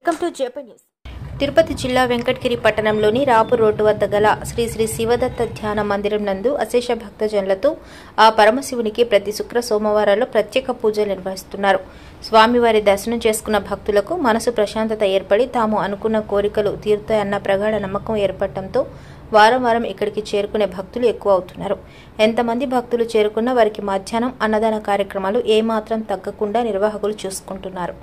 welcome to JP news Tirupati జిల్లా వెంకటగిరి పట్టణంలోని రాపు road వద్ద గల శ్రీ శ్రీ శివదత్త ధ్యాన మందిరం నందు అశేష భక్తజనులతో ఆ పరమశివునికి ప్రతి శుక్ర సోమవారాల్లో ప్రత్యేక పూజలు నిర్వహిస్తున్నారు స్వామివారి దర్శనం చేసుకున్న భక్తులకు మనసు ప్రశాంతత ఏర్పడి తాము అనుకున్న కోరికలు తీరుతాయన్న ప్రగాఢ నమ్మకం ఏర్పడటంతో వారం వారం ఇక్కడికి చేరుకునే భక్తులు ఎక్కువ అవుతున్నారు ఎంతమంది భక్తులు చేరుకున్నా వారికి మధ్యాహ్నం అన్నదాన కార్యక్రమాలు ఏమాత్రం తగ్గకుండా నిర్వాహకులు చూసుకుంటున్నారు